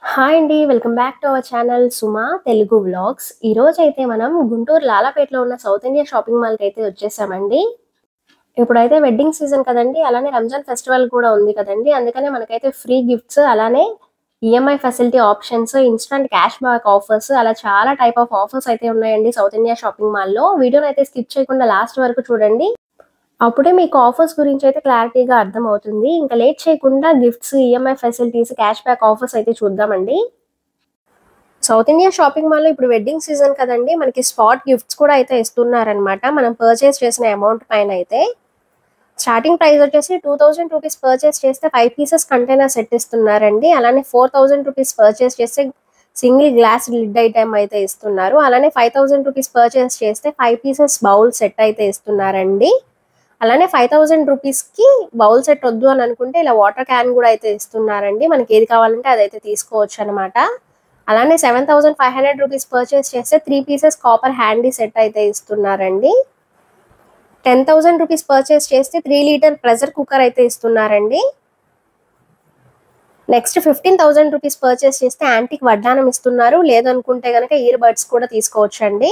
Hi అండి welcome back to our channel Suma Telugu vlogs ఈ రోజు అయితే మనం గుంటూరు లాలాపేటలో ఉన్న సౌత్ ఇండియా షాపింగ్ మాల్కి అయితే వచ్చేసామండి ఇప్పుడైతే వెడ్డింగ్ సీజన్ కదండి అలానే రంజాన్ ఫెస్టివల్ కూడా ఉంది కదండి అందుకనే మనకైతే ఫ్రీ గిఫ్ట్స్ అలానే EMI facility options instant cash back offers అలా చాలా టైప్ ఆఫ్ ఆఫర్స్ అయితే ఉన్నాయండి సౌత్ ఇండియా షాపింగ్ మాల్లో వీడియోని అయితే స్కిప్ చేయకుండా లాస్ట్ వరకు చూడండి అప్పుడే మీకు ఆఫర్స్ గురించి అయితే క్లారిటీగా అర్థం అవుతుంది ఇంకా లేట్ చేయకుండా gifts EMI facilities cash back offers అయితే చూద్దామండి సౌత్ ఇండియా షాపింగ్ మాల్లో ఇప్పుడు వెడ్డింగ్ సీజన్ కదండి మనకి స్పాట్ గిఫ్ట్స్ కూడా అయితే ఇస్తున్నారనమాట మనం పర్చేస్ చేసిన అమౌంట్ పైన అయితే స్టార్టింగ్ ప్రైస్ వచ్చేసి టూ థౌజండ్ రూపీస్ పర్చేస్ చేస్తే ఫైవ్ పీసెస్ కంటైనర్ సెట్ ఇస్తున్నారండి అలానే ఫోర్ థౌజండ్ రూపీస్ పర్చేస్ చేస్తే సింగిల్ గ్లాస్ లిడ్ ఐటమ్ అయితే ఇస్తున్నారు అలానే ఫైవ్ థౌజండ్ రూపీస్ పర్చేస్ చేస్తే ఫైవ్ పీసెస్ బౌల్ సెట్ అయితే ఇస్తున్నారండి అలానే ఫైవ్ థౌజండ్ రూపీస్కి బౌల్ సెట్ వద్దు అని అనుకుంటే ఇలా వాటర్ క్యాన్ కూడా అయితే ఇస్తున్నారండి మనకి ఏది కావాలంటే అదైతే తీసుకోవచ్చు అనమాట అలానే seven thousand five hundred rupees purchase చేస్తే three pieces copper handi set అయితే ఇస్తున్నారండి టెన్ థౌసండ్ రూపీస్ పర్చేస్ చేస్తే త్రీ లీటర్ ప్రెషర్ కుక్కర్ అయితే ఇస్తున్నారండి next fifteen thousand rupees purchase చేస్తే యాంటిక్ వడ్డానం ఇస్తున్నారు లేదనుకుంటే కనుక ఇయర్ బడ్స్ కూడా తీసుకోవచ్చండి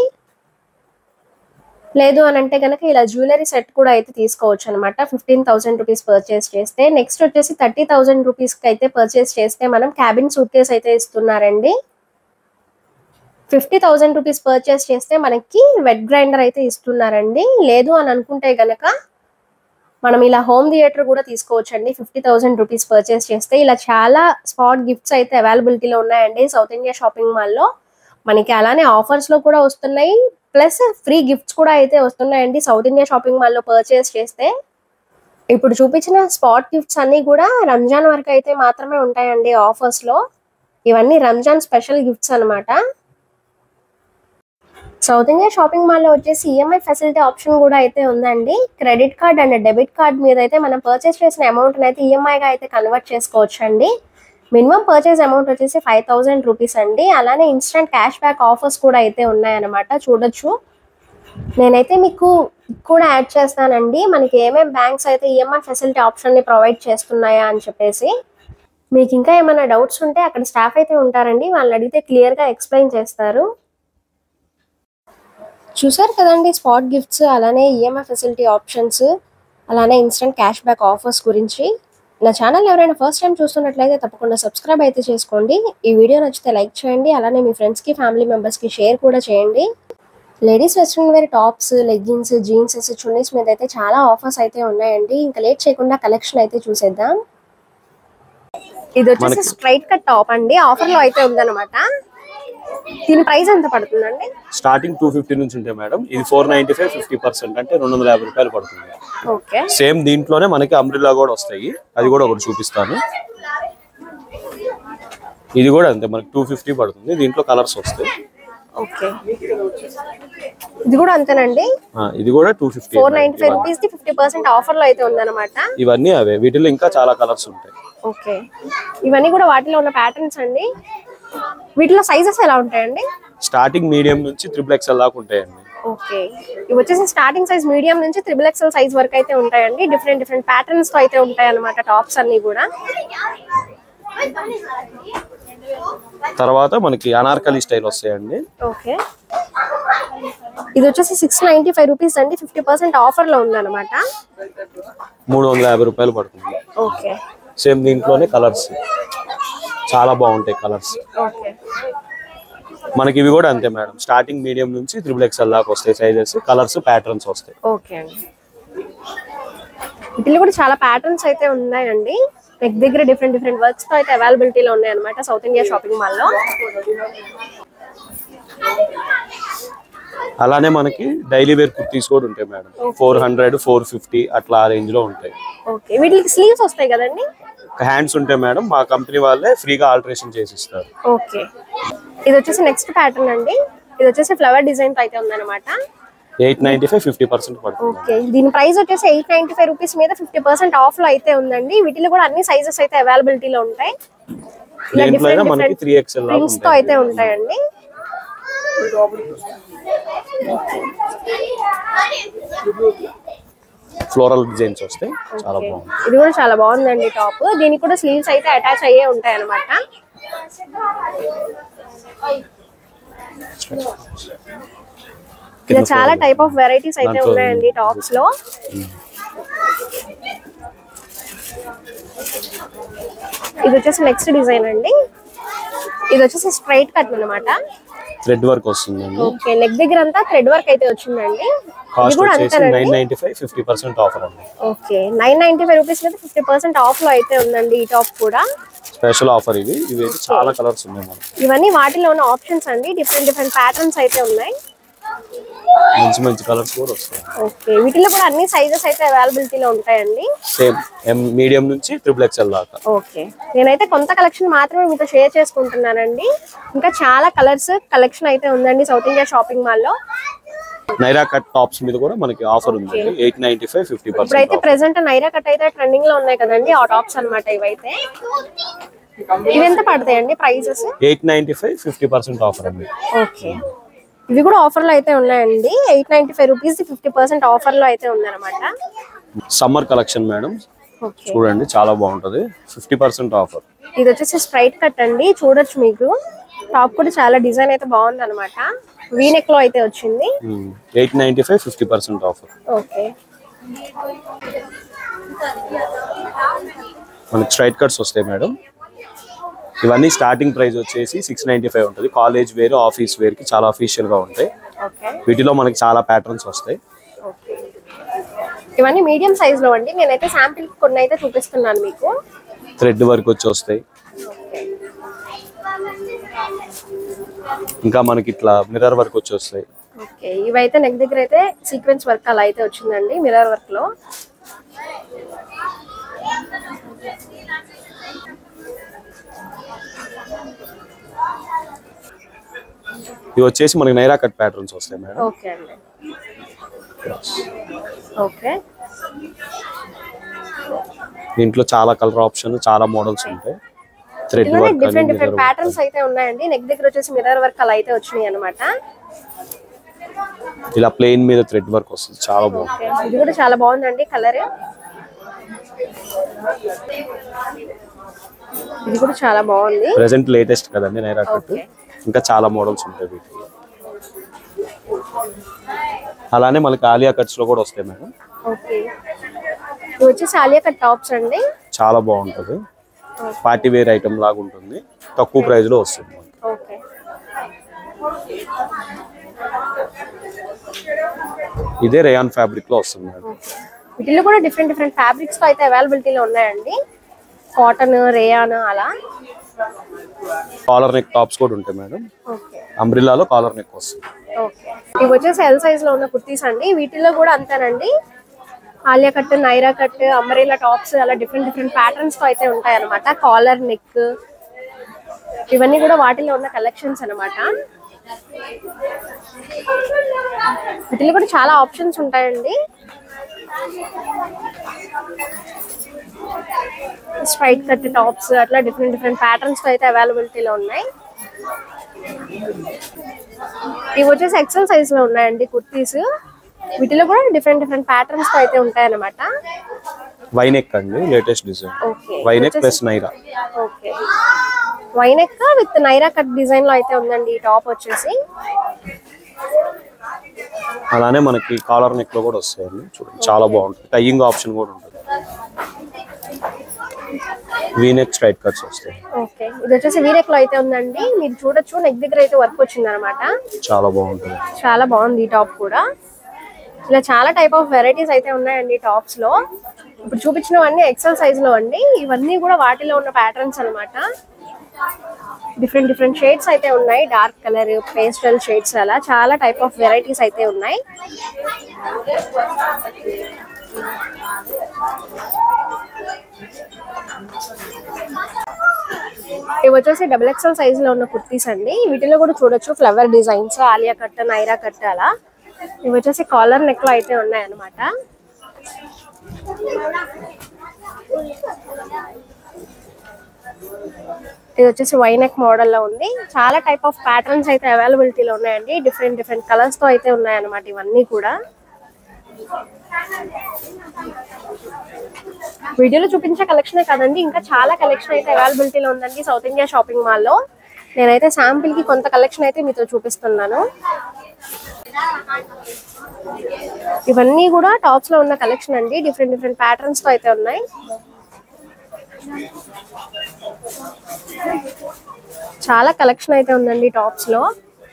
లేదు అని అంటే కనుక ఇలా జ్యువెలరీ సెట్ కూడా అయితే తీసుకోవచ్చు అనమాట ఫిఫ్టీన్ థౌసండ్ రూపీస్ పర్చేస్ చేస్తే నెక్స్ట్ వచ్చేసి థర్టీ థౌసండ్ రూపీస్కి అయితే పర్చేస్ చేస్తే మనం క్యాబిన్ సూట్ కేస్ అయితే ఇస్తున్నారండి ఫిఫ్టీ థౌసండ్ రూపీస్ పర్చేస్ చేస్తే మనకి వెట్ గ్రైండర్ అయితే ఇస్తున్నారండి లేదు అని అనుకుంటే గనక మనం ఇలా హోమ్ థియేటర్ కూడా తీసుకోవచ్చండి ఫిఫ్టీ థౌసండ్ రూపీస్ పర్చేస్ చేస్తే ఇలా చాలా స్పాట్ గిఫ్ట్స్ అయితే అవైలబిలిటీలో ఉన్నాయండి సౌత్ ఇండియా షాపింగ్ మాల్లో మనకి అలానే ఆఫర్స్లో కూడా వస్తున్నాయి ప్లస్ ఫ్రీ గిఫ్ట్స్ కూడా అయితే వస్తున్నాయండి సౌత్ ఇండియా షాపింగ్ మాల్లో పర్చేస్ చేస్తే ఇప్పుడు చూపించిన స్పాట్ గిఫ్ట్స్ అన్నీ కూడా రంజాన్ వరకు అయితే మాత్రమే ఉంటాయండి ఆఫర్స్లో ఇవన్నీ రంజాన్ స్పెషల్ గిఫ్ట్స్ అనమాట సౌత్ ఇండియా షాపింగ్ మాల్లో వచ్చేసి ఈఎంఐ ఫెసిలిటీ ఆప్షన్ కూడా అయితే ఉందండి credit card and debit card మీద అయితే మనం పర్చేస్ చేసిన అమౌంట్ అయితే ఈఎంఐగా అయితే కన్వర్ట్ చేసుకోవచ్చు అండి మినిమం పర్చేస్ అమౌంట్ వచ్చేసి ఫైవ్ థౌసండ్ రూపీస్ అండి అలానే ఇన్స్టెంట్ క్యాష్ బ్యాక్ ఆఫర్స్ కూడా అయితే ఉన్నాయన్నమాట చూడొచ్చు నేనైతే మీకు కూడా యాడ్ చేస్తానండి మనకి ఏమేం బ్యాంక్స్ అయితే ఈఎంఐ ఫెసిలిటీ ఆప్షన్ని ప్రొవైడ్ చేస్తున్నాయా అని చెప్పేసి మీకు ఇంకా ఏమైనా డౌట్స్ ఉంటే అక్కడ స్టాఫ్ అయితే ఉంటారండి వాళ్ళని అడిగితే క్లియర్గా ఎక్స్ప్లెయిన్ చేస్తారు చూసారు కదండి స్పాట్ గిఫ్ట్స్ అలానే ఈఎంఐ ఫెసిలిటీ ఆప్షన్స్ అలానే ఇన్స్టెంట్ క్యాష్ బ్యాక్ ఆఫర్స్ గురించి నా ఛానల్ ఎవరైనా ఫస్ట్ టైం చూస్తున్నట్లయితే తప్పకుండా సబ్స్క్రైబ్ అయితే చేసుకోండి ఈ వీడియో నచ్చితే లైక్ చేయండి అలానే మీ ఫ్రెండ్స్కి ఫ్యామిలీ మెంబర్స్కి షేర్ కూడా చేయండి ladies western wear tops leggings jeans chunnis మీద అయితే చాలా ఆఫర్స్ అయితే ఉన్నాయండి ఇంకా లేట్ చేయకుండా కలెక్షన్ అయితే చూసేద్దాం ఇది వచ్చేసి మనకి- స్ట్రైట్ కట్ టాప్ అండి ఆఫర్ లో అయితే ఉందన్నమాట దీని ప్రైస్ ఎంత పడుతుందండి స్టార్టింగ్ టూ ఫిఫ్టీ నుంచి ఉంటాయి మేడం ఇది four ninety five fifty percent అంటే రెండు వందల యాభై రూపాయలు పడుతుంది ఓకే సేమ్ దీంట్లోనే మనకి అంబ్రిల్లా కూడా వస్తాయి అది కూడా ఒకటి చూపిస్తాను ఇది కూడా అంతే మనకి టూ ఫిఫ్టీ పడుతుంది దీంట్లో కలర్స్ వస్తాయి ఓకే ఇది కూడా అంతేనండి ఆ, ఇది కూడా two fifty four ninety five rupees the fifty percent offer లో అయితే ఉందన్నమాట ఇవన్నీ అవే వీటిలో ఇంకా చాలా కలర్స్ ఉంటాయి ఓకే ఇవన్నీ కూడా వాటిలో ఉన్న ప్యాటర్న్స్ అండి వీటిలో సైజెస్ ఎలా ఉంటాయండి స్టార్టింగ్ మీడియం నుంచి త్రిపుల్ ఎక్స్ఎల్ దాకా ఉంటాయండి ఓకే ఇవి వచ్చేసి స్టార్టింగ్ సైజ్ మీడియం నుంచి త్రిబుల్ ఎక్స్ఎల్ సైజ్ వరకు అయితే ఉంటాయండి డిఫరెంట్ డిఫరెంట్ ప్యాటర్న్స్ తో అయితే ఉంటాయి అన్నమాట టాప్స్ అన్ని కూడా తర్వాత మనకి అనార్కలి స్టైల్ వస్తాయండి ఓకే ఇది వచ్చేసి సిక్స్ నైన్టీ ఫైవ్ రూపీస్ అండి ఫిఫ్టీ పర్సెంట్ ఆఫర్ లో ఉందన్నమాట మూడు వందల యాభై రూపాయలు పడుతుంది ఓకే సేమ్ దీంట్లోనే కలర్స్ చాలా బాగుంటాయి కలర్స్ ఓకే మనకి ఇవి కూడా అంతే మేడం స్టార్టింగ్ మీడియం నుంచి త్రిబుల్ ఎక్స్ఎల్ దాకా వస్తాయి సైజెస్ కలర్స్ ప్యాటర్న్స్ వస్తాయి ఓకే అండి వీటిలో కూడా చాలా ప్యాటర్న్స్ అయితే ఉన్నాయండి నెక్ దగ్గర డిఫరెంట్ డిఫరెంట్ వర్క్స్ తో అయితే అవైలబిలిటీలో ఉన్నాయి అనమాట సౌత్ ఇండియా షాపింగ్ మాల్ లో అలానే మనకి డైలీ వేర్ కుర్తీస్ కూడా ఉంటాయి madam four hundred four fifty అట్లా ఆ రేంజ్ లో ఉంటాయి ఓకే వీటికి స్లీవ్స్ వస్తాయి కదండి హ్యాండ్స్ ఉంటాయి మేడం మా కంపెనీ వాళ్ళే ఫ్రీగా ఆల్టరేషన్ చేసి ఇస్తారు ఓకే ఇది వచ్చేసి నెక్స్ట్ ప్యాటర్న్ అండి ఇది వచ్చేసి ఫ్లవర్ డిజైన్ తో అయితే ఉందన్నమాట eight ninety five fifty percent పడుతుంది ఓకే దీని ప్రైస్ వచ్చేసి ఎయిట్ నైన్టీ ఫైవ్ రూపీస్ మీద ఫిఫ్టీ పర్సెంట్ ఆఫ్ లో అయితే ఉందండి వీటిలో కూడా అన్ని సైజెస్ అయితే అవైలబిలిటీలో ఉంటాయి ఇలా దేంట్లో అయినా డిఫరెంట్ మనకి డిఫరెంట్ త్రీ ఎక్స్ఎల్ దాకా ప్రింట్స్ తో ఉంటాయి అయితే ఉంటాయండి ఫ్లోరల్ డిజైన్స్ వస్తాయి చాలా బాగుంది ఇది కూడా చాలా బాగుందండి టాప్ దీనికి కూడా స్లీవ్స్ అయితే అటాచ్ అయ్యే ఉంటాయి అనమాట ఇలా చాలా టైప్ ఆఫ్ వెరైటీస్ అయితే దాంట్లో ఉన్నాయండి టాప్స్ లో ఇది వచ్చేసి నెక్స్ట్ డిజైన్ అండి ఇది వచ్చేసి స్ట్రైట్ కట్ అన్నమాట థ్రెడ్ వర్క్ వస్తుందండి ఓకే నెక్ దగ్గర అంతా థ్రెడ్ వర్క్ అయితే వచ్చిందండి ఇది కాస్ట్ కూడా వచ్చేసి అంతేనండి nine ninety five fifty percent offer అండి okay nine ninety five rupees మీద ఫిఫ్టీ పర్సెంట్ ఆఫ్ లో అయితే ఉందండి ఈ టాప్ కూడా స్పెషల్ ఆఫర్ ఇది ఇవి అయితే చాలా కలర్స్ ఉన్నాయి మనకి ఇవన్నీ వాటిలో ఉన్న ఆప్షన్స్ అండి డిఫరెంట్ డిఫరెంట్ ప్యాటర్న్స్ అయితే ఉన్నాయి మంచి మంచి కలర్స్ కూడా వస్తాయి ఓకే వీటిలో కూడా అన్ని సైజెస్ అయితే అవైలబిలిటీలో ఉంటాయండి సేమ్ ఎం మీడియం నుంచి ట్రిపుల్ ఎక్స్ఎల్ దాకా ఓకే నేనైతే కొంత కలెక్షన్ మాత్రమే మీతో షేర్ చేసుకుంటున్నానండి ఇంకా చాలా కలర్స్ కలెక్షన్ అయితే ఉందండి సౌత్ ఇండియా షాపింగ్ మాల్ లో నైరా కట్ టాప్స్ మీద కూడా మనకి ఆఫర్ ఉంది ఎయిట్ నైన్టీ ఫైవ్ ఫిఫ్టీ ఇప్పుడైతే పర్సెంట్ ప్రెసెంట్ నైరా కట్ అయితే ట్రెండింగ్ లో ఉన్నాయి కదండి ఆ టాప్స్ అన్నమాట ఇవైతే ఇవి ఎంత పడతాయండి prices eight ninety five fifty percent offer అండి ఓకే ఇవి కూడా ఆఫర్ లో అయితే ఉన్నాయండి eight ninety five rupees fifty percent offer లో అయితే ఉందన్నమాట సమ్మర్ కలెక్షన్ మేడం ఓకే చూడండి చాలా బాగుంటది ఫిఫ్టీ పర్సెంట్ ఆఫర్ ఇది వచ్చేసి స్ట్రైట్ కట్ అండి చూడొచ్చు మీకు టాప్ కూడా చాలా డిజైన్ అయితే బాగుంది అనమాట వీనెక్ లో అయితే వచ్చింది eight ninety five fifty percent offer okay మనకి స్ట్రైట్ కట్స్ వస్తాయి మేడం ఇవన్నీ స్టార్టింగ్ ప్రైస్ వచ్చేసి సిక్స్ నైన్టీ ఫైవ్ ఉంటుంది కాలేజ్ వేర్ ఆఫీస్ వేర్ కి చాలా అఫీషియల్ గా ఉంటాయి ఓకే వీటిలో మనకి చాలా ప్యాటర్న్స్ వస్తాయి ఓకే ఇవన్నీ మీడియం సైజ్ లో అండి నేనైతే శాంపిల్ కొన్ని అయితే చూపిస్తున్నాను మీకు థ్రెడ్ వర్క్ వచ్చి వస్తాయి ఇంకా మనకి ఇట్లా మిర్రర్ వర్క్ వచ్చి వస్తాయి ఓకే ఇవైతే నెక్ దగ్గర అయితే సీక్వెన్స్ వర్క్ అలా అయితే వచ్చిందండి మిర్రర్ వర్క్ లో ఇవి వచ్చేసి మనకి నైరా కట్ ప్యాటర్న్స్ వస్తాయి మేడం ఓకే అండి ఓకే దీంట్లో చాలా కలర్ ఆప్షన్ చాలా మోడల్స్ ఉంటాయి థ్రెడ్ ఇవన్నీ వర్క్ డిఫరెంట్ డిఫరెంట్ ప్యాటర్న్స్ అయితే ఉన్నాయండి నెక్ దగ్గర వచ్చేసి మిర్రర్ వర్క్ అలా అయితే వచ్చినాయి అనమాట ఇలా ప్లెయిన్ మీద థ్రెడ్ వర్క్ వస్తుంది చాలా బాగుంది ఓకే ఇది కూడా చాలా బాగుందండి కలర్ ఇది కూడా చాలా బాగుంది ప్రెసెంట్ లేటెస్ట్ కదండి నైరా కట్ ఓకే ఇంకా చాలా మోడల్స్ ఉంటాయి వీటిలో అలానే మనకి ఆలియా కట్స్ లో కూడా వస్తాయి మేడం ఓకే ఇది వచ్చేసి ఆలియా కట్ టాప్స్ అండి చాలా బాగుంటది పార్టీ వేర్ ఐటమ్ లాగా ఉంటుంది తక్కువ ప్రైస్ లో వస్తుంది మనకి. ఓకే ఇదే రేయాన్ ఫ్యాబ్రిక్ లో వస్తుంది మేడం వీటిలో కూడా డిఫరెంట్ డిఫరెంట్ ఫ్యాబ్రిక్స్ తో అయితే అవైలబిలిటీలో ఉన్నాయండి కాటన్ రేయాన్ అలా కాలర్ నెక్ టాప్స్ కూడా ఉంటాయి మేడం ఓకే అంబ్రిల్లాలో కాలర్ నెక్ వస్తుంది ఓకే ఇవి వచ్చేసి ఎల్ సైజ్ లో ఉన్న కుర్తీస్ అండి వీటిల్లో కూడా అంతేనండి Alia cut Naira cut umbrella tops అలా డిఫరెంట్ డిఫరెంట్ ప్యాటర్న్స్ తో అయితే ఉంటాయి అనమాట కాలర్ నెక్ ఇవన్నీ కూడా వాటిలో ఉన్న కలెక్షన్స్ అన్నమాట వీటిలో కూడా చాలా ఆప్షన్స్ ఉంటాయండి స్ట్రైట్ కట్ టాప్స్ అట్లా డిఫరెంట్ డిఫరెంట్ ప్యాటర్న్స్ తో అయితే అవైలబిలిటీలో ఉన్నాయి ఇవి వచ్చేసి ఎక్సెల్ సైజ్ లో ఉన్నాయండి కుర్తీస్ వీటిలో కూడా డిఫరెంట్ డిఫరెంట్ ప్యాటర్న్స్ తో అయితే ఉంటాయన్నమాట వైనెక్ అండి latest design okay V neck plus Naira okay V neck with Naira cut design లో అయితే ఉందండి ఈ టాప్ వచ్చేసి అలానే మనకి కాలర్ నెక్ లో కూడా వస్తాయండి చూడండి చాలా బాగుంటుంది టైయింగ్ ఆప్షన్ కూడా ఉంటుంది వీనెక్ స్ట్రైట్ కట్స్ వస్తాయి ఓకే ఇది వచ్చేసి వీనెక్ లో అయితే ఉందండి మీరు చూడొచ్చు నెక్ దగ్గర అయితే వర్క్ వచ్చింది అనమాట చాలా బాగుంటుంది చాలా బాగుంది ఈ టాప్ కూడా ఇలా చాలా టైప్ ఆఫ్ వెరైటీస్ అయితే ఉన్నాయండి టాప్స్ లో ఇప్పుడు చూపించినవన్నీ ఎక్సెల్ సైజ్ లో అండి ఇవన్నీ కూడా వాటిలో ఉన్న ప్యాటర్న్స్ అన్నమాట డిఫరెంట్ డిఫరెంట్ షేడ్స్ అయితే ఉన్నాయి డార్క్ కలర్ పేస్టల్ షేడ్స్ అలా చాలా టైప్ ఆఫ్ వెరైటీస్ అయితే ఉన్నాయి ఇవి వచ్చేసి డబుల్ ఎక్స్ఎల్ సైజ్ లో ఉన్న కుర్తీస్ అండి వీటిలో కూడా చూడొచ్చు flower designs Alia cut Naira cut అలా ఇవి వచ్చేసి కాలర్ నెక్ లో అయితే ఉన్నాయి అన్నమాట ఇది వచ్చేసి వైనెక్ మోడల్ లో ఉంది చాలా టైప్ ఆఫ్ ప్యాటర్న్స్ అయితే అవైలబిలిటీలో ఉన్నాయండి డిఫరెంట్ డిఫరెంట్ కలర్స్ తో అయితే ఉన్నాయన్నమాట ఇవన్నీ కూడా వీడియోలో చూపించే కలెక్షనే కాదండి ఇంకా చాలా కలెక్షన్ అయితే అవైలబిలిటీలో ఉందండి సౌత్ ఇండియా షాపింగ్ మాల్ లో నేనైతే శాంపిల్ కి కొంత కలెక్షన్ అయితే మీతో చూపిస్తున్నాను ఇవన్నీ కూడా టాప్స్ లో ఉన్న కలెక్షన్ అండి డిఫరెంట్ డిఫరెంట్ ప్యాటర్న్స్ తో అయితే ఉన్నాయి చాలా కలెక్షన్ అయితే ఉందండి టాప్స్ లో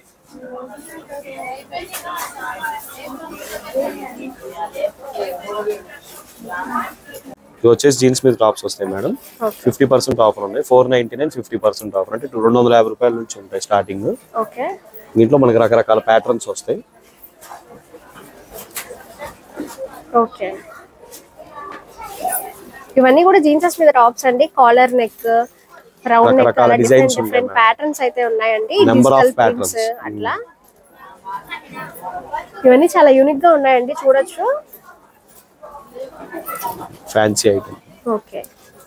ఇది వచ్చేసి జీన్స్ మీద టాప్స్ వస్తాయి madam okay fifty percent offer ఉన్నాయి four ninety nine fifty percent offer అంటే రెండు వందల యాభై రూపాయల నుంచి ఉంటాయి స్టార్టింగ్ ఓకే దీంట్లో మనకి రకరకాల ప్యాటర్న్స్ వస్తాయి ఓకే ఇవన్నీ కూడా జీన్సెస్ మీద టాప్స్ అండి కాలర్ నెక్ రౌండ్ నెక్ రకరకాల అలా designs డిఫరెంట్ ఉంటాయి డిఫరెంట్ మేడం. ప్యాటర్న్స్ అయితే ఉన్నాయండి Number of digital prints patterns. అట్లా ఇవన్నీ చాలా యూనిక్ గా ఉన్నాయండి చూడొచ్చు ఫ్యాన్సీ ఐటమ్ ఓకే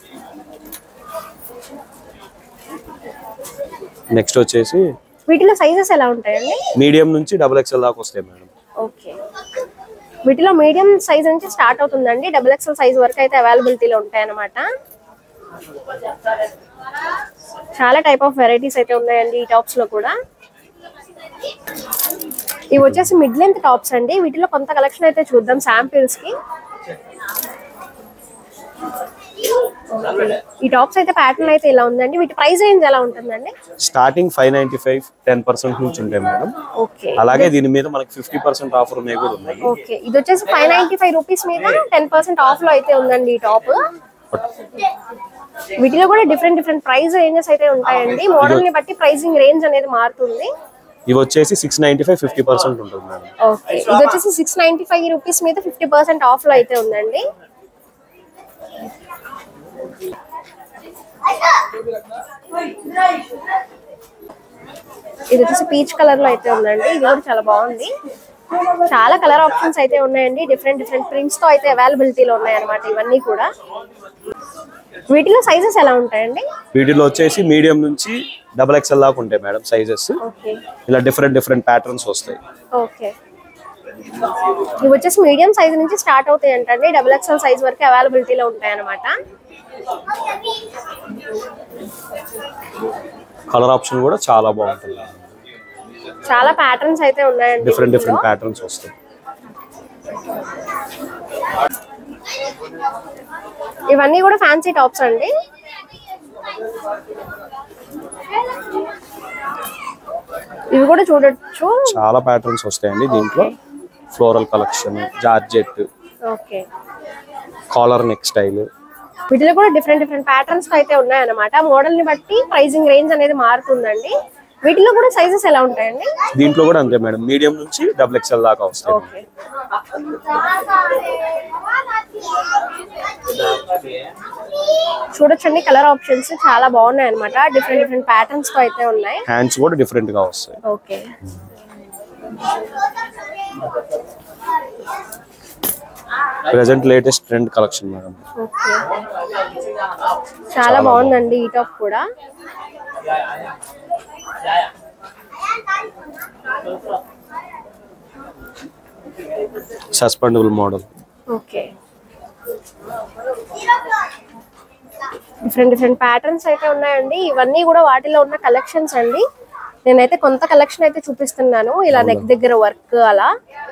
నెక్స్ట్ వచ్చేసి వీటిలో సైజెస్ ఎలా ఉంటాయండి మీడియం నుంచి డబుల్ ఎక్స్ఎల్ దాకా వస్తాయి మేడం ఓకే వీటిలో మీడియం సైజ్ నుంచి స్టార్ట్ అవుతుందండి డబుల్ ఎక్స్ఎల్ సైజ్ వరకు అయితే అవైలబిలిటీలో ఉంటాయి అన్నమాట చాలా టైప్ ఆఫ్ వెరైటీస్ అయితే ఉన్నాయండి ఈ టాప్స్ లో కూడా ఇవి వచ్చేసి మిడ్ లెంత్ టాప్స్ అండి వీటిలో కొంత కలెక్షన్ అయితే చూద్దాం శాంపిల్స్ కి ఈ టాప్స్ అయితే ప్యాటర్న్ అయితే ఇలా ఉందండి వీటి ప్రైస్ రేంజ్ ఎలా ఉంటుందండి starting five ninety five ten percent నుంచి ఉంటాయి మేడం ఓకే అలాగే దీని మీద మనకి ఫిఫ్టీ పర్సెంట్ ఆఫర్ ఉన్నాయి కూడా ఉన్నాయి ఓకే ఇది వచ్చేసి ఫైవ్ నైన్టీ ఫైవ్ రూపీస్ మీద టెన్ పర్సెంట్ ఆఫ్ లో అయితే ఉందండి ఈ టాప్ వీటిలో కూడా డిఫరెంట్ డిఫరెంట్ ప్రైస్ రేంజెస్ అయితే ఉంటాయండి మోడల్ ని బట్టి ప్రైసింగ్ రేంజ్ అనేది మారుతుంది ఇవి వచ్చేసి six ninety five fifty percent ఉంటుంది మేడం ఓకే ఇది వచ్చేసి సిక్స్ నైన్టీ ఫైవ్ రూపీస్ మీద ఫిఫ్టీ పర్సెంట్ ఆఫ్ లో అయితే ఉందండి ఇది వచ్చేసి పీచ్ కలర్ లో అయితే ఉందండి ఇది కూడా చాలా బాగుంది చాలా కలర్ ఆప్షన్స్ అయితే ఉన్నాయండి డిఫరెంట్ డిఫరెంట్ ప్రింట్స్ తో అయితే అవైలబిలిటీలో ఉన్నాయి అనమాట ఇవన్నీ కూడా వీటిలో సైజెస్ ఎలా ఉంటాయండి వీటిలో వచ్చేసి మీడియం నుంచి డబుల్ ఎక్స్ఎల్ దాకా ఉంటాయి మేడం సైజెస్ ఓకే ఇలా డిఫరెంట్ డిఫరెంట్ ప్యాటర్న్స్ వస్తాయి ఓకే ఇవి వచ్చేసి మీడియం సైజ్ నుంచి స్టార్ట్ అవుతాయి అంటండి డబుల్ ఎక్స్ఎల్ సైజ్ వరకు అవైలబిలిటీలో ఉంటాయి అనమాట కలర్ ఆప్షన్ కూడా చాలా బాగుంటుంది చాలా ప్యాటర్న్స్ అయితే ఉన్నాయండి డిఫరెంట్ వీటిలో. డిఫరెంట్ ప్యాటర్న్స్ వస్తాయి ఇవన్నీ కూడా ఫ్యాన్సీ టాప్స్ అండి ఇవి కూడా చూడొచ్చు చాలా ప్యాటర్న్స్ వస్తాయండి దీంట్లో floral collection georgette okay collar neck style వీటిలో కూడా డిఫరెంట్ డిఫరెంట్ ప్యాటర్న్స్ అయితే ఉన్నాయన్నమాట మోడల్ ని బట్టి ప్రైసింగ్ రేంజ్ అనేది మారుతుందండి వీటిలో కూడా సైజెస్ ఎలా ఉంటాయండి దీంట్లో కూడా అంతే మేడం మీడియం నుంచి డబుల్ ఎక్స్ఎల్ దాకా వస్తాయి ఓకే చూడొచ్చండి కలర్ ఆప్షన్స్ చాలా బాగున్నాయి అనమాట డిఫరెంట్ డిఫరెంట్ ప్యాటర్న్స్ తో అయితే ఉన్నాయి హ్యాండ్స్ కూడా డిఫరెంట్ గా వస్తాయి okay present latest trend collection madam okay చాలా బాగుందండి ఈ టాప్ కూడా suspendable model okay different different patterns అయితే ఉన్నాయండి ఇవన్నీ కూడా వాటిలో ఉన్న కలెక్షన్స్ అండి నేనైతే కొంత కలెక్షన్ అయితే చూపిస్తున్నాను ఇలా నెక్ దగ్గర వర్క్ అలా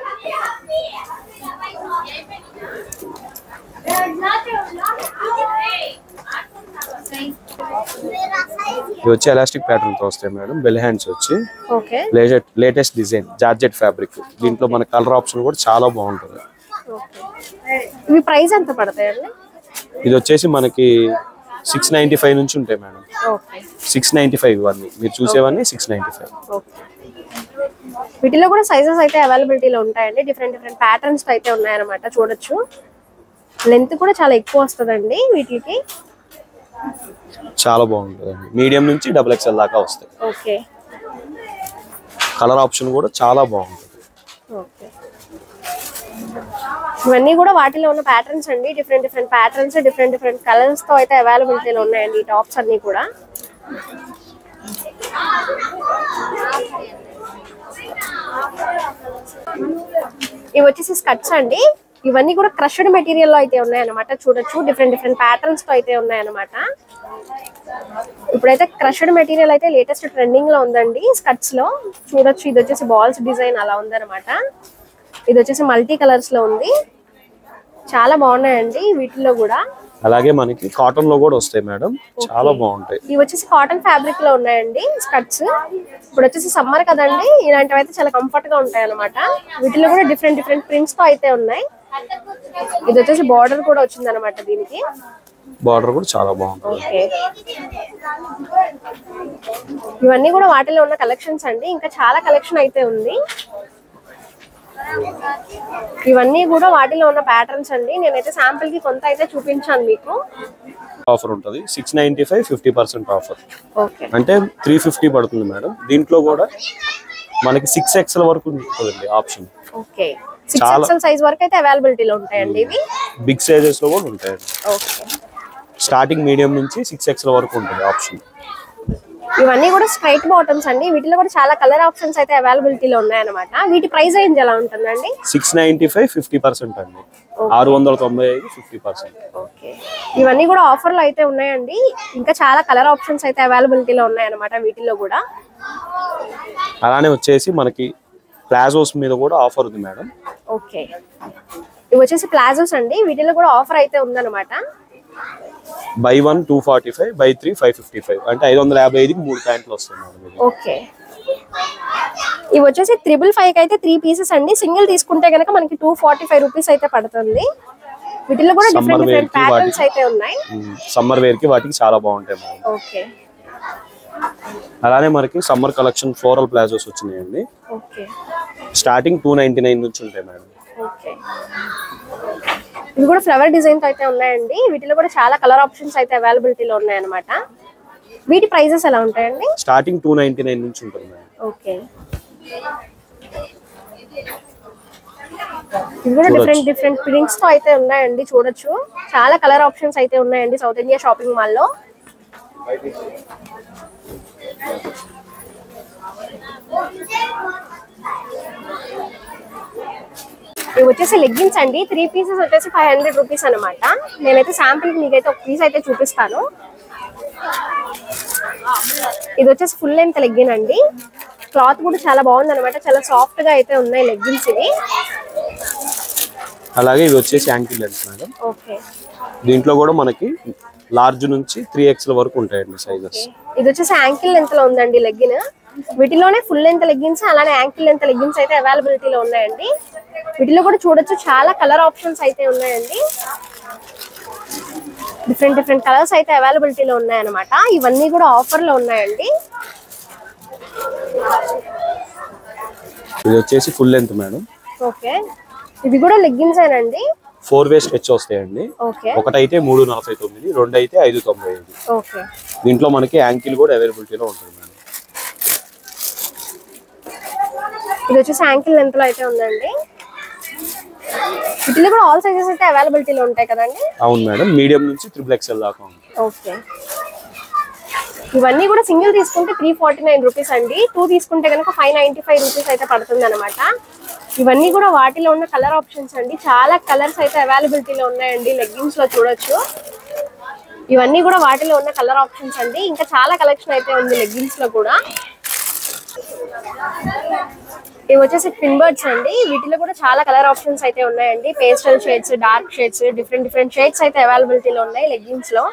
ఇవి వచ్చి ఎలాస్టిక్ ప్యాటర్న్ తో వస్తాయి మేడం బెల్ హ్యాండ్స్ వచ్చి okay latest design georgette fabric దీంట్లో మన కలర్ ఆప్షన్ కూడా చాలా బాగుంటుంది ఇవి ప్రైస్ ఎంత పడతాయండి ఇది వచ్చేసి మనకి సిక్స్ నైన్టీ ఫైవ్ నుంచి ఉంటాయి madam okay six ninety five ఇవన్నీ మీరు చూసేవన్నీ సిక్స్ నైన్టీ ఫైవ్ ఓకే వీటిలో కూడా సైజెస్ అయితే అవైలబిలిటీలో ఉంటాయండి డిఫరెంట్ డిఫరెంట్ ప్యాటర్న్స్ అయితే ఉన్నాయన్నమాట చూడొచ్చు లెంత్ కూడా చాలా ఎక్కువ వస్తుందండి వీటికి చాలా బాగుంటుంది మీడియం నుంచి డబుల్ ఎక్స్ఎల్ దాకా వస్తాయి ఓకే కలర్ ఆప్షన్ కూడా చాలా బాగుంటుంది ఓకే ఇవన్నీ కూడా వాటిలో ఉన్న ప్యాటర్న్స్ అండి different different patterns different different colours తో అయితే అవైలబిలిటీలో ఉన్నాయండి ఈ టాప్స్ అన్ని కూడా ఇవి వచ్చేసి స్కర్ట్స్ అండి ఇవన్నీ కూడా క్రష్డ్ మెటీరియల్ లో అయితే ఉన్నాయన్నమాట చూడొచ్చు డిఫరెంట్ డిఫరెంట్ ప్యాటర్న్స్ తో అయితే ఉన్నాయన్నమాట ఇప్పుడైతే క్రష్డ్ మెటీరియల్ అయితే లేటెస్ట్ ట్రెండింగ్ లో ఉందండి స్కర్ట్స్ లో చూడొచ్చు ఇది వచ్చేసి బాల్స్ డిజైన్ అలా ఉందన్నమాట ఇది వచ్చేసి మల్టీ కలర్స్ లో ఉంది చాలా బాగున్నాయండి వీటిలో కూడా అలాగే మనకి కాటన్ లో కూడా వస్తాయి మేడం చాలా బాగుంటాయి ఇవి వచ్చేసి కాటన్ ఫ్యాబ్రిక్ లో ఉన్నాయండి స్కర్ట్స్ ఇప్పుడు వచ్చేసి సమ్మర్ కదండి ఇలాంటివి అయితే చాలా కంఫర్ట్ గా ఉంటాయి అనమాట వీటిలో కూడా డిఫరెంట్ డిఫరెంట్ ప్రింట్స్ తో అయితే ఉన్నాయి ఇది వచ్చేసి బార్డర్ కూడా వచ్చింది అనమాట దీనికి బార్డర్ కూడా చాలా బాగుంటుంది ఓకే ఇవన్నీ కూడా వాటిలో ఉన్న కలెక్షన్స్ అండి ఇంకా చాలా కలెక్షన్ అయితే ఉంది ఇవన్నీ కూడా వాటిలో ఉన్న ప్యాటర్న్స్ అండి నేనైతే శాంపిల్ కి కొంత అయితే చూపించాను మీకు ఆఫర్ ఉంటుంది six ninety five fifty percent offer okay అంటే త్రీ ఫిఫ్టీ పడుతుంది మేడం దీంట్లో కూడా మనకి సిక్స్ ఎక్స్ఎల్ వరకు ఉంటుందండి ఆప్షన్ ఓకే సిక్స్ చాలా- ఎక్సెల్ సైజ్ వరకు అయితే అవైలబిలిటీలో ఉంటాయండి ఇవి బిగ్ సైజెస్ లో కూడా ఉంటాయండి ఓకే స్టార్టింగ్ మీడియం నుంచి సిక్స్ ఎక్స్ఎల్ వరకు ఉంటుంది ఆప్షన్ ఇవన్నీ కూడా స్ట్రైట్ బాటమ్స్ అండి వీటిలో కూడా చాలా కలర్ ఆప్షన్స్ అయితే అవైలబిలిటీలో ఉన్నాయన్నమాట వీటి ప్రైస్ రేంజ్ ఎలా ఉంటుందండి six ninety five fifty percent అండి ఆరు వందల తొంభై ఐదు ఫిఫ్టీ పర్సెంట్ ఓకే ఇవన్నీ కూడా ఆఫర్లు అయితే ఉన్నాయండి ఇంకా చాలా కలర్ ఆప్షన్స్ అయితే అవైలబిలిటీలో ఉన్నాయన్నమాట వీటిలో కూడా అలానే వచ్చేసి మనకి ప్లాజోస్ మీద కూడా ఆఫర్ ఉంది మేడం ఓకే ఇవి వచ్చేసి ప్లాజోస్ అండి వీటిలో కూడా ఆఫర్ అయితే ఉందన్నమాట buy one two forty five buy three five fifty five అంటే ఐదు వందల యాభై ఐదుకి మూడు ప్యాంట్లు వస్తాయి మేడం ఇది. ఓకే ఇవి వచ్చేసి త్రిబుల్ ఫైవ్ అయితే త్రీ పీసెస్ అండి సింగిల్ తీసుకుంటే కనుక మనకి టూ ఫార్టీ ఫైవ్ రూపీస్ అయితే పడుతుంది వీటిలో కూడా Summer డిఫరెంట్ wear డిఫరెంట్ కి ప్యాటర్న్స్ వాటికి- అయితే ఉన్నాయి సమ్మర్ వేర్ కి వాటికి చాలా బాగుంటాయి మేడం ఓకే అలానే మనకి సమ్మర్ కలెక్షన్ ఫ్లోరల్ ప్లాజోస్ వచ్చినాయండి okay starting two ninety nine నుంచి ఉంటాయి మేడం ఓకే ఇవి కూడా ఫ్లవర్ డిజైన్ తో అయితే ఉన్నాయండి వీటిలో కూడా చాలా కలర్ ఆప్షన్స్ అయితే అవైలబిలిటీలో ఉన్నాయన్నమాట వీటి ప్రైజెస్ ఎలా ఉంటాయండి స్టార్టింగ్ టూ నైన్టీ నైన్ నుంచి ఉంటుంది మేడం ఓకే ఇవి కూడా డిఫరెంట్ డిఫరెంట్ ప్రింట్స్ తో అయితే ఉన్నాయండి చూడొచ్చు చాలా కలర్ ఆప్షన్స్ అయితే ఉన్నాయండి సౌత్ ఇండియా షాపింగ్ మాల్ లో ఇవి వచ్చేసి లెగ్గిన్స్ అండి త్రీ పీసెస్ వచ్చేసి ఫైవ్ హండ్రెడ్ రూపీస్ అనమాట నేనైతే శాంపిల్ మీకైతే ఒక పీస్ అయితే చూపిస్తాను ఇది వచ్చేసి ఫుల్ లెంత్ లెగ్గిన్ అండి క్లాత్ కూడా చాలా బాగుంది అనమాట చాలా సాఫ్ట్ గా అయితే ఉన్నాయి లెగ్గిన్స్ ఇవి అలాగే ఇవి వచ్చేసి యాంకిల్ లెన్స్ మేడం ఓకే దీంట్లో కూడా మనకి లార్జ్ నుంచి త్రీ ఎక్స్ఎల్ వరకు ఉంటాయండి సైజెస్ ఇది వచ్చేసి యాంకిల్ లెంత్ లో ఉందండి లెగ్గిన్ వీటిలోనే ఫుల్ లెంత్ లెగ్గిన్స్ అలానే యాంకిల్ లెంత్ లెగ్గిన్స్ అయితే అవైలబిలిటీలో ఉన్నాయండి వీటిలో కూడా చూడొచ్చు చాలా కలర్ ఆప్షన్స్ అయితే ఉన్నాయండి డిఫరెంట్ డిఫరెంట్ కలర్స్ అయితే అవైలబిలిటీలో ఉన్నాయన్నమాట ఇవన్నీ కూడా ఆఫర్ లో ఉన్నాయండి ఇది వచ్చేసి ఫుల్ లెంత్ మేడం ఓకే ఇవి కూడా లెగ్గిన్స్ ఏనండి ఫోర్ వే స్ట్రెచ్ వస్తాయండి ఓకే ఒకటైతే మూడు నలభై తొమ్మిది రెండు అయితే ఐదు తొంభై ఐదు ఓకే దీంట్లో మనకి యాంకిల్ కూడా అవైలబిలిటీలో ఉంటుంది మేడం ఇది వచ్చేసి యాంకిల్ లెంత్ లో అయితే ఉందండి వీటిలో కూడా ఆల్ సైజెస్ అయితే అవైలబిలిటీలో ఉంటాయి కదండి అవును మేడం మీడియం నుంచి త్రిబుల్ ఎక్స్ఎల్ దాకా ఉంది ఓకే ఇవన్నీ కూడా సింగిల్ తీసుకుంటే త్రీ ఫార్టీ నైన్ రూపీస్ అండి టూ తీసుకుంటే కనుక ఫైవ్ నైన్టీ ఫైవ్ రూపీస్ అయితే పడుతుంది అనమాట ఇవన్నీ కూడా వాటిలో ఉన్న కలర్ ఆప్షన్స్ అండి చాలా కలర్స్ అయితే అవైలబిలిటీలో ఉన్నాయండి లెగ్గిన్స్ లో చూడొచ్చు ఇవన్నీ కూడా వాటిలో ఉన్న కలర్ ఆప్షన్స్ అండి ఇంకా చాలా కలెక్షన్ అయితే ఉంది లెగ్గిన్స్ లో కూడా ఇవి వచ్చేసి పిన్ బర్డ్స్ అండి వీటిలో కూడా చాలా కలర్ ఆప్షన్స్ అయితే ఉన్నాయండి pastel shades dark shades different different shades అయితే అవైలబిలిటీలో ఉన్నాయి లెగ్గిన్స్ లో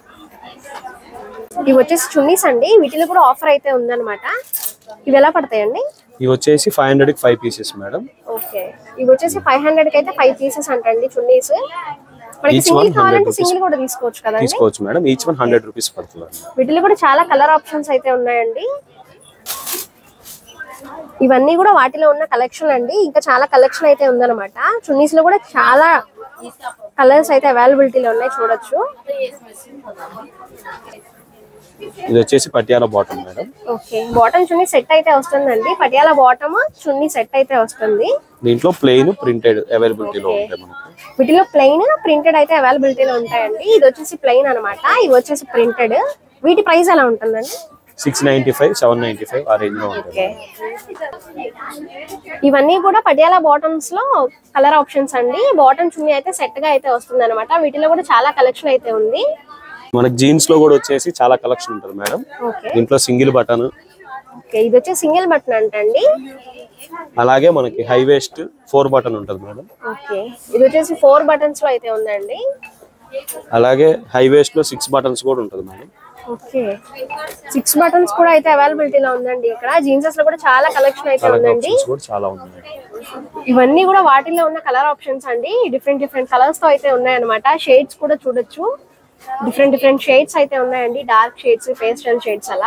ఇవి వచ్చేసి చున్నీస్ అండి వీటిలో కూడా ఆఫర్ అయితే ఉందన్నమాట ఇవి ఎలా పడతాయండి ఇవి వచ్చేసి ఫైవ్ హండ్రెడ్కి ఫైవ్ పీసెస్ మేడం ఓకే ఇవి వచ్చేసి ఫైవ్ హండ్రెడ్ కి అయితే ఫైవ్ పీసెస్ అంటండి చున్నీస్ మనకి Each సింగిల్ one 100 కావాలంటే rupees. సింగిల్ కూడా తీసుకోవచ్చు కదండి తీసుకోవచ్చు madam each one hundred rupees పడుతుంది వీటిలో కూడా చాలా కలర్ ఆప్షన్స్ అయితే ఉన్నాయండి ఇవన్నీ కూడా వాటిలో ఉన్న కలెక్షన్ అండి ఇంకా చాలా కలెక్షన్ అయితే ఉందన్నమాట చున్నీస్ లో కూడా చాలా కలర్స్ అయితే అవైలబిలిటీలో ఉన్నాయి చూడొచ్చు ఇది వచ్చేసి Patiala bottom madam okay bottom chunni set అయితే వస్తుందండి పటియాలా బాటమ్ చున్నీ సెట్ అయితే వస్తుంది దీంట్లో ప్లెయిన్ ప్రింటెడ్ అవైలబిలిటీలో ఉంటాయి మనకి వీటిలో ప్లెయిన్ ప్రింటెడ్ అయితే అవైలబిలిటీలో ఉంటాయండి ఇది వచ్చేసి ప్లెయిన్ అన్నమాట ఇవి వచ్చేసి ప్రింటెడ్ వీటి ప్రైస్ ఎలా ఉంటుందండి six ninety five seven ninety five ఆ రేంజ్ లో ఉంటుంది ఓకే ఇవన్నీ కూడా పటియాలా బాటమ్స్ లో కలర్ ఆప్షన్స్ అండి బాటమ్ చున్నీ అయితే సెట్ గా అయితే వస్తుంది అనమాట వీటిలో కూడా చాలా కలెక్షన్ అయితే ఉంది మనకి జీన్స్ లో కూడా వచ్చేసి చాలా కలెక్షన్ ఉంటుంది మేడం ఓకే దీంట్లో సింగిల్ బటన్ ఓకే ఇది వచ్చి సింగిల్ బటన్ అంటండి అలాగే మనకి హై వేస్ట్ ఫోర్ బటన్ ఉంటుంది మేడం ఓకే ఇది వచ్చేసి ఫోర్ బటన్స్ లో అయితే ఉందండి అలాగే హై వేస్ట్ లో సిక్స్ బటన్స్ కూడా ఉంటుంది మేడం ఓకే సిక్స్ బటన్స్ కూడా అయితే అవైలబిలిటీలో ఉందండి ఇక్కడ జీన్సెస్ లో కూడా చాలా కలెక్షన్ అయితే కలర్ ఉందండి ఆప్షన్స్ కూడా చాలా ఉన్నాయి ఇవన్నీ కూడా వాటిల్లో ఉన్న కలర్ ఆప్షన్స్ అండి డిఫరెంట్ డిఫరెంట్ కలర్స్ తో అయితే ఉన్నాయన్నమాట షేడ్స్ కూడా చూడొచ్చు డిఫరెంట్ డిఫరెంట్ షేడ్స్ అయితే ఉన్నాయండి డార్క్ షేడ్స్ పేస్టల్ షేడ్స్ అలా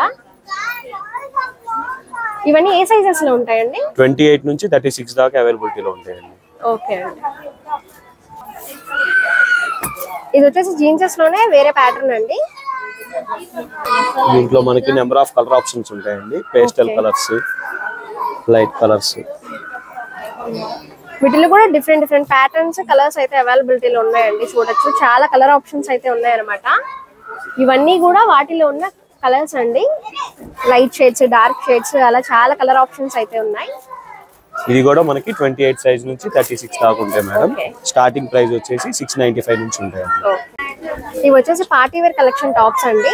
ఇవన్నీ ఏ సైజెస్ లో ఉంటాయండి ట్వంటీ ఎయిట్ నుంచి థర్టీ సిక్స్ దాకా అవైలబిలిటీలో ఉంటాయండి ఓకే అండి ఇది వచ్చేసి జీన్సెస్ లోనే వేరే ప్యాటర్న్ అండి దీంట్లో మనకి నెంబర్ ఆఫ్ కలర్ ఆప్షన్స్ ఉంటాయండి pastel Okay. Colours light colours వీటిలో కూడా డిఫరెంట్ డిఫరెంట్ ప్యాటర్న్స్ కలర్స్ అయితే అవైలబిలిటీలో ఉన్నాయండి చూడొచ్చు చాలా కలర్ ఆప్షన్స్ అయితే ఉన్నాయన్నమాట ఇవన్నీ కూడా వాటిలో ఉన్న కలర్స్ అండి లైట్ షేడ్స్ డార్క్ షేడ్స్ అలా చాలా కలర్ ఆప్షన్స్ అయితే ఉన్నాయి ఇది కూడా మనకి ట్వంటీ ఎయిట్ సైజ్ నుంచి థర్టీ సిక్స్ దాకా ఉంటాయి మేడం Okay. స్టార్టింగ్ ప్రైస్ వచ్చేసి సిక్స్ నైన్టీ ఫైవ్ నుంచి ఉంటాయండి ఇవి వచ్చేసి పార్టీ వేర్ కలెక్షన్ టాప్స్ అండి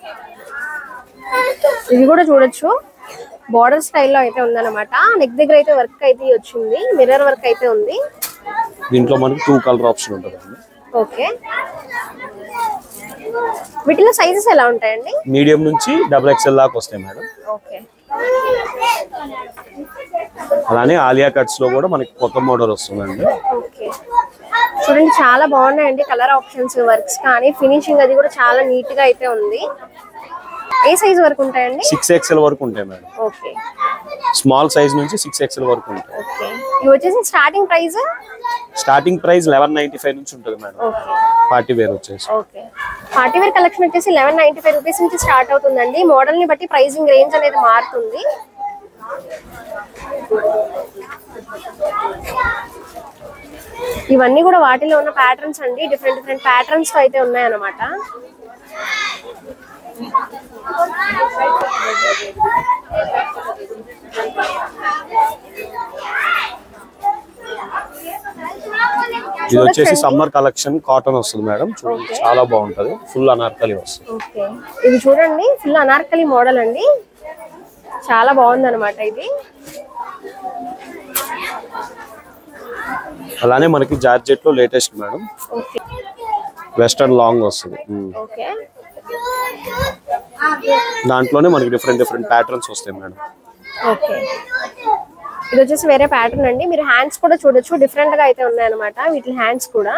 ఇది కూడా చూడొచ్చు బార్డర్ స్టైల్లో అయితే ఉందన్నమాట నెక్ దగ్గర అయితే వర్క్ అయితే వచ్చింది మిర్రర్ వర్క్ అయితే ఉంది దీంట్లో మనకి టూ కలర్ ఆప్షన్ ఉంటుందండి ఓకే వీటిలో సైజెస్ ఎలా ఉంటాయండి మీడియం నుంచి డబుల్ ఎక్స్ఎల్ దాకా వస్తాయి మేడం ఓకే అలానే ఆలియా కట్స్ లో కూడా మనకి కొత్త మోడల్ వస్తుందండి ఓకే చూడండి చాలా బాగున్నాయండి కలర్ ఆప్షన్స్ వర్క్స్ కానీ ఫినిషింగ్ అది కూడా చాలా నీట్ గా అయితే ఉంది ఏ సైజ్ వరకు ఉంటాయండి సిక్స్ ఎక్స్ఎల్ వరకు ఉంటాయి మేడం ఓకే స్మాల్ సైజ్ నుంచి సిక్స్ ఎక్స్ఎల్ వరకు ఉంటాయి ఓకే ఇవి వచ్చేసి starting price starting price eleven ninety five నుంచి ఉంటుంది మేడం ఓకే పార్టీ వేర్ వచ్చేసి ఓకే పార్టీ వేర్ కలెక్షన్ వచ్చేసి లెవెన్ నైన్టీ ఫైవ్ రూపీస్ నుంచి స్టార్ట్ అవుతుందండి మోడల్ ని బట్టి ప్రైసింగ్ రేంజ్ అనేది మారుతుంది ఇవన్నీ కూడా వాటిలో ఉన్న ప్యాటర్న్స్ అండి డిఫరెంట్ డిఫరెంట్ ప్యాటర్న్స్ తో అయితే ఉన్నాయన్నమాట ఇది వచ్చేసి సమ్మర్ కలెక్షన్ కాటన్ వస్తుంది మేడం చూడండి చాలా బాగుంటది ఫుల్ అనార్కలి వస్తుంది ఓకే ఇది చూడండి ఫుల్ అనార్కలి మోడల్ అండి చాలా బాగుంది అనమాట ఇది అలానే మనకి జార్జెట్ లో latest madam okay western long వస్తుంది ఉమ్. ఓకే దాంట్లోనే మనకి డిఫరెంట్ డిఫరెంట్ ప్యాటర్న్స్ వస్తాయి మేడం ఓకే ఇది వచ్చేసి వేరే ప్యాటర్న్ అండి మీరు హ్యాండ్స్ కూడా చూడొచ్చు డిఫరెంట్ గా అయితే ఉన్నాయన్నమాట వీటి హ్యాండ్స్ కూడా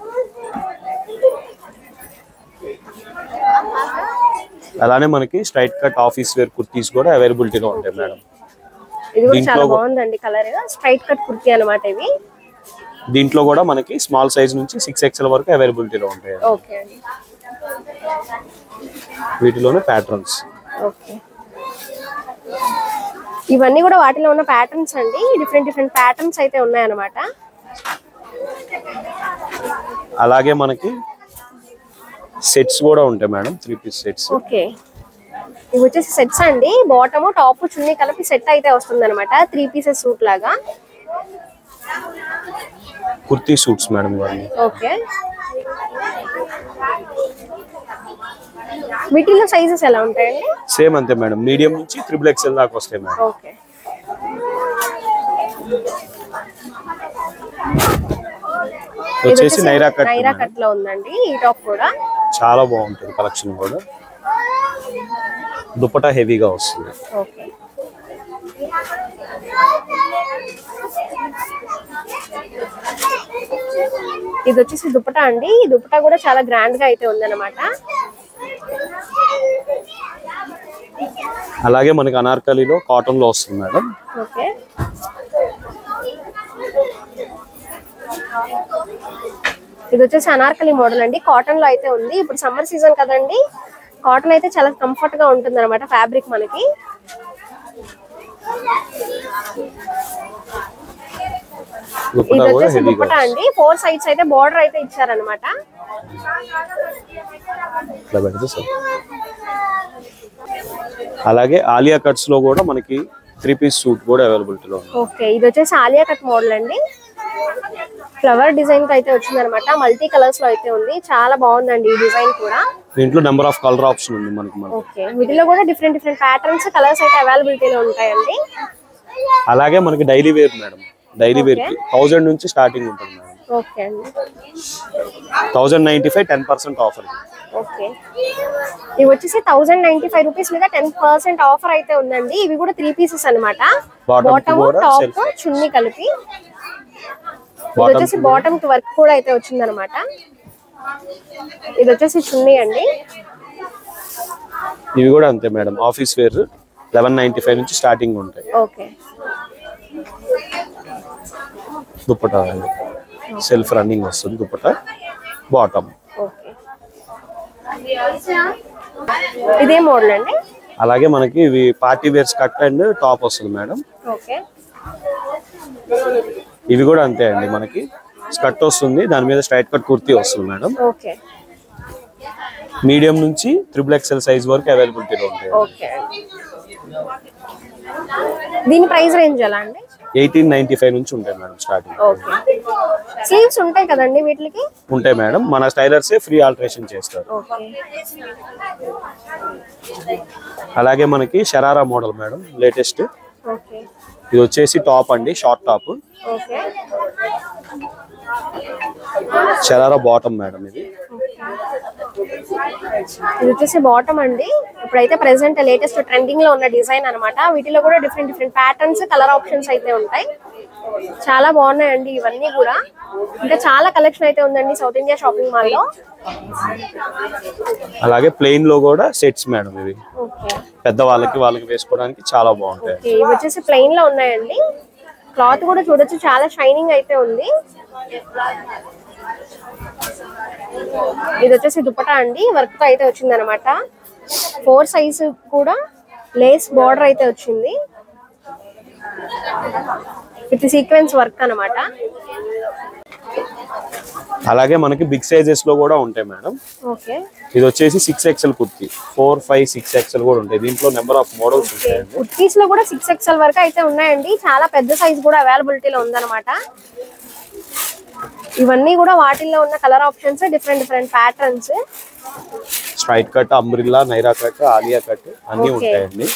అలానే మనకి straight cut office wear kurtis కూడా అవైలబిలిటీలో ఉంటాయి మేడం ఇది కూడా దీంట్లో చాలా ఒక- బాగుందండి కలర్ స్ట్రైట్ కట్ కుర్తీ అనమాట ఇవి దీంట్లో కూడా మనకి స్మాల్ సైజ్ నుంచి సిక్స్ ఎక్స్ఎల్ వరకు అవైలబిలిటీలో ఉంటాయి ఓకే అండి వీటిలోనే ప్యాటర్న్స్ ఓకే ఇవన్నీ కూడా వాటిలో ఉన్న ప్యాటర్న్స్ అండి డిఫరెంట్ డిఫరెంట్ ప్యాటర్న్స్ అయితే ఉన్నాయన్నమాట అలాగే మనకి సెట్స్ కూడా ఉంటాయి madam three piece sets okay ఇవి వచ్చేసి సెట్స్ అండి బాటమ్ టాప్ చున్నీ కలిపి సెట్ అయితే వస్తుంది అనమాట త్రీ పీసెస్ సూట్ లాగా కుర్తీ సూట్స్ మేడం ఇవన్నీ ఓకే వీటిలో సైజెస్ ఎలా ఉంటాయండి సేమ్ అంతే మేడం మీడియం నుంచి త్రిబుల్ ఎక్స్ఎల్ దాకా వస్తాయి మేడం ఓకే ఇది వచ్చేసి వచ్చేసి Naira cut Naira madam. Cut లో ఉందండి ఈ టాప్ కూడా చాలా బాగుంటుంది కలెక్షన్ కూడా దుపటా హెవీగా వస్తుంది ఓకే ఇది వచ్చేసి దుపటా అండి ఈ దుపటా కూడా చాలా గ్రాండ్ గా అయితే ఉందన్నమాట అలాగే మనకి అనార్కలిలో కాటన్ లో వస్తుంది మేడం ఓకే ఇది వచ్చేసి అనార్కలి మోడల్ అండి కాటన్ లో అయితే ఉంది ఇప్పుడు సమ్మర్ సీజన్ కదండి కాటన్ అయితే చాలా కంఫర్ట్ గా ఉంటుంది అనమాట ఫ్యాబ్రిక్ మనకి ఇది దుపటా కూడా వచ్చేసి హెవీగా దుపట్టా అండి ఫోర్ సైడ్స్ అయితే బోర్డర్ అయితే ఇచ్చారనమాట ఇట్లా పెడితే సార్ అలాగే ఆలియా కట్స్ లో కూడా మనకి త్రీ పీస్ సూట్ కూడా అవైలబిలిటీలో ఉంది ఓకే ఇది వచ్చేసి ఆలియా కట్ మోడల్ అండి ఫ్లవర్ డిజైన్ తో అయితే వచ్చింది అనమాట మల్టీ కలర్స్ లో అయితే ఉంది చాలా బాగుందండి ఈ డిజైన్ కూడా దీంట్లో నెంబర్ ఆఫ్ కలర్ ఆప్షన్ ఉంది మనకి మనకి ఓకే వీటిలో కూడా డిఫరెంట్ డిఫరెంట్ ప్యాటర్న్స్ కలర్స్ అయితే అవైలబిలిటీలో ఉంటాయండి అలాగే మనకి daily wear madam daily wear కి థౌజండ్ నుంచి స్టార్టింగ్ ఉంటుంది మేడం ఓకే అండి thousand ninety five ten percent offer okay ఇవి వచ్చేసి థౌసండ్ నైన్టీ ఫైవ్ రూపీస్ మీద టెన్ పర్సెంట్ ఆఫర్ అయితే ఉందండి ఇవి కూడా త్రీ పీసెస్ అనమాట Bottom బాటమ్ కూడా టాప్ self. చున్నీ కలిపి ఇది Bottom వచ్చేసి బాటమ్ కి వర్క్ కూడా అయితే వచ్చింది అనమాట ఇది వచ్చేసి చున్నీ అండి ఇవి కూడా అంతే madam office wear eleven ninety five నుంచి స్టార్టింగ్ ఉంటాయి ఓకే దుప్పటా సెల్ఫ్ రన్నింగ్ వస్తుంది దుప్పటా బాటమ్ ఓకే ఇదే మోడల్ అండి అలాగే మనకి ఇవి party wears cut and top వస్తుంది మేడం ఓకే ఇవి కూడా అంతే అండి మనకి స్కర్ట్ వస్తుంది దాని మీద స్ట్రైట్ కట్ కుర్తీ వస్తుంది మేడం ఓకే మీడియం నుంచి త్రిబుల్ ఎక్స్ఎల్ సైజ్ వరకు అవైలబిలిటీలో ఉంటాయి ఓకే అండి దీని ప్రైస్ రేంజ్ ఎలా అండి ఎయిటీన్ నైన్టీ ఫైవ్ నుంచి ఉంటాయి మేడం స్టార్టింగ్ ఓకే స్లీవ్స్ ఉంటాయి కదండి వీటికి ఉంటాయి మేడం మన స్టైలర్సే ఫ్రీ ఆల్టరేషన్ చేస్తారు ఓకే అలాగే మనకి sharara model madam latest okay ఇది వచ్చేసి టాప్ అండి short top okay sharara bottom madam ఇది ఇది వచ్చేసి బాటమ్ అండి ఇప్పుడైతే ప్రెసెంట్ లేటెస్ట్ ట్రెండింగ్ లో ఉన్న డిజైన్ అన్నమాట వీటిలో కూడా different different patterns colour options అయితే ఉంటాయి చాలా బాగున్నాయండి ఇవన్నీ కూడా ఇంకా చాలా కలెక్షన్ అయితే ఉందండి సౌత్ ఇండియా షాపింగ్ మాల్ లో అలాగే ప్లెయిన్ లో కూడా సెట్స్ మేడం ఇవి ఓకే పెద్ద వాళ్ళకి వాళ్ళకి వేసుకోవడానికి చాలా బాగుంటాయి ఓకే ఇవి వచ్చేసి ప్లెయిన్ లో ఉన్నాయండి క్లాత్ కూడా చూడొచ్చు చాలా షైనింగ్ అయితే ఉంది ఇది వచ్చేసి దుపటా అండి వర్క్ తో అయితే వచ్చింది అనమాట ఫోర్ సైజ్ కూడా లేస్ బార్డర్ అయితే వచ్చింది విత్ సీక్వెన్స్ వర్క్ అన్నమాట అలాగే మనకి బిగ్ సైజెస్ లో కూడా ఉంటాయి మేడం ఓకే ఇది వచ్చేసి six XL kurti four five six XL కూడా ఉంటాయి దీంట్లో నెంబర్ ఆఫ్ మోడల్స్ ఉంటాయండి కుర్తీస్ లో కూడా సిక్స్ ఎక్స్ఎల్ వరకు అయితే ఉన్నాయండి చాలా పెద్ద సైజ్ కూడా అవైలబిలిటీలో ఉందన్నమాట ఇవన్నీ కూడా వాటిల్లో ఉన్న colour options different different patterns straight cut umbrella Naira cut Alia cut అన్ని Okay. ఉంటాయండి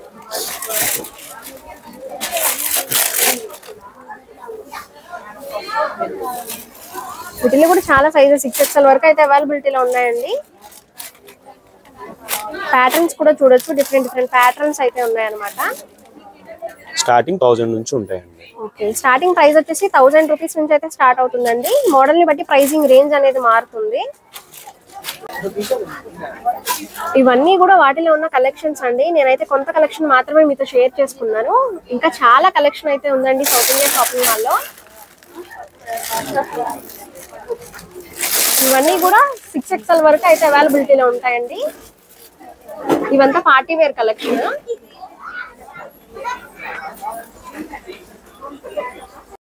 వీటిలో కూడా చాలా సైజెస్ సిక్స్ ఎక్స్ఎల్ వరకు అయితే అవైలబిలిటీలో ఉన్నాయండి ప్యాటర్న్స్ కూడా చూడొచ్చు డిఫరెంట్ డిఫరెంట్ ప్యాటర్న్స్ అయితే ఉన్నాయన్నమాట స్టార్టింగ్ థౌజండ్ నుంచి ఉంటాయండి ఓకే స్టార్టింగ్ ప్రైస్ వచ్చేసి థౌసండ్ రూపీస్ నుంచి అయితే స్టార్ట్ అవుతుందండి మోడల్ ని బట్టి ప్రైసింగ్ రేంజ్ అనేది మారుతుంది ఇవన్నీ కూడా వాటిలో ఉన్న కలెక్షన్స్ అండి నేనైతే కొంత కలెక్షన్ మాత్రమే మీతో షేర్ చేసుకున్నాను ఇంకా చాలా కలెక్షన్ అయితే ఉందండి సౌత్ ఇండియా షాపింగ్ మాల్లో ఇవన్నీ కూడా సిక్స్ ఎక్స్ఎల్ వరకు అయితే అవైలబిలిటీలో ఉంటాయండి ఇవంతా పార్టీ వేర్ కలెక్షన్